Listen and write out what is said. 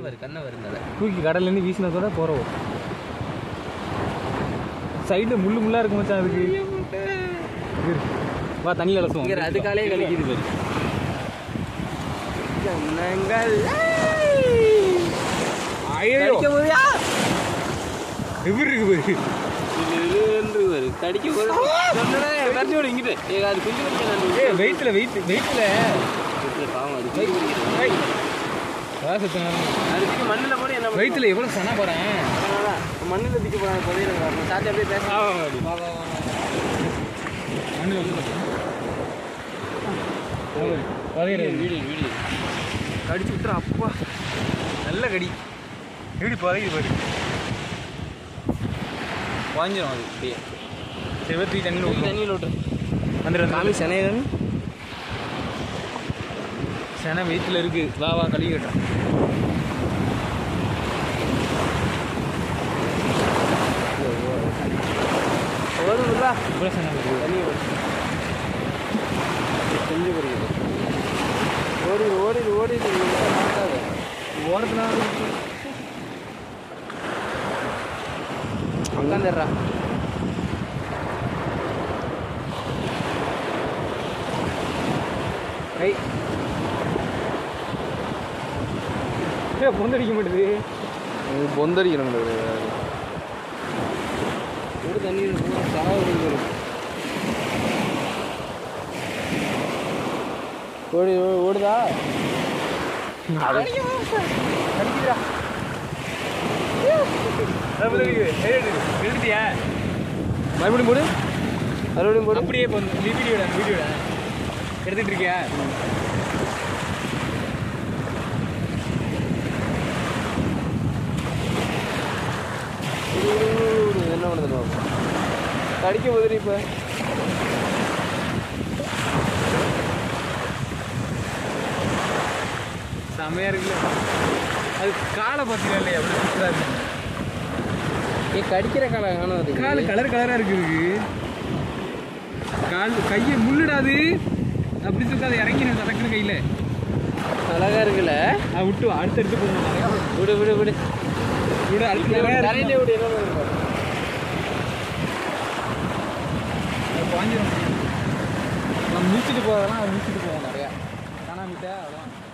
பாரு கண்ணை வருந்தல தூக்கி கடல்லேருந்து வீசினதோட போகிறோம் சைடில் முள்ளு முள்ளா இருக்கு மச்சான் அதுக்கு இரு. வா தண்ணியில் அலசுவோம் இங்க அதுக்காலே கழிக்குது பாரு ஜன்னங்கள் ஐயோ கடிக்க போதியா எவ்வளவு இருக்கு பாரு என்று பாரு கடிக்க போது சொன்னதே கடிச்சு விடு இங்கிட்டு ஏ அது குஞ்சு ஏ பிடிக்க வெயிட்டில் வெயிட் வெயிட்டில் பாவம் அது குஞ்சு பிடிக்கிறது அதான் சுத்த நேரம் அதுக்கு மண்ணில் போட்டு என்ன வெயிட்டில் எவ்வளோ சொன்னா போகிறேன் மண்ணில் தூக்கி போகிறாங்க பதிவு சாத்தி அப்படியே பேச மண்ணில் வந்து பதையிறது வீடியோ வீடியோ கடிச்சு விட்டுற அப்பா நல்ல கடி எப்படி பதவி பாரு வாங்கிடும் அது அப்படியே செவத்தி தண்ணி தூக்கி தண்ணியில் விட்டு வந்துடுறேன் காமி சனையன் சென வெயிட்டில் இருக்கு வா வா கழுவி கட்டுறேன் வருதுல்ல இவ்வளோ சென இருக்கு தண்ணி வருது குஞ்சு பிடிக்குது ஓடிடு ஓடிடு ஓடிடு மாட்டாது ஓரத்தில் உட்காந்துடுறா ஐ ஏ பொந்தடிக்க மாட்டுது பொந்தடிக்கணும் ஒரு தண்ணீர் சாவு ஓடி ஓடுதா கடிக்குதுடா எழுதிட்டியா மறுபடியும் போடு மறுபடியும் போடு அப்படியே இப்போ வீடியோட வீடியோட எடுத்துட்டு இருக்கியா என்ன பண்ணுது பாப்போம். கடிக்க போதுடி இப்ப செமையா இருக்குல்ல அது காலை பார்த்தீங்களா இல்லையா அப்படி சூப்பரா இருக்கு ஏ கடிக்கிற காலை காணும் அது கால் கலர் கலரா இருக்கு இதுக்கு கால் கையை முள்ளுடாது அப்படி சொல்லிட்டு அதை இறங்கிடும் தடக்குன்னு கையில அழகா இருக்குல்ல அதை விட்டு வா, அடுத்து எடுத்து போகணும் நிறையா விடு விடு விடு விட அடுத்து நிறையா தலையிலே இருக்கு. விடு என்ன பண்ணுது பாரு. அது பாஞ்சிரும் நம்ம மீச்சிட்டு போகிறதெல்லாம் அது மீச்சிட்டு போவோம் நிறையா காணாம விட்டா அவ்வளோதான்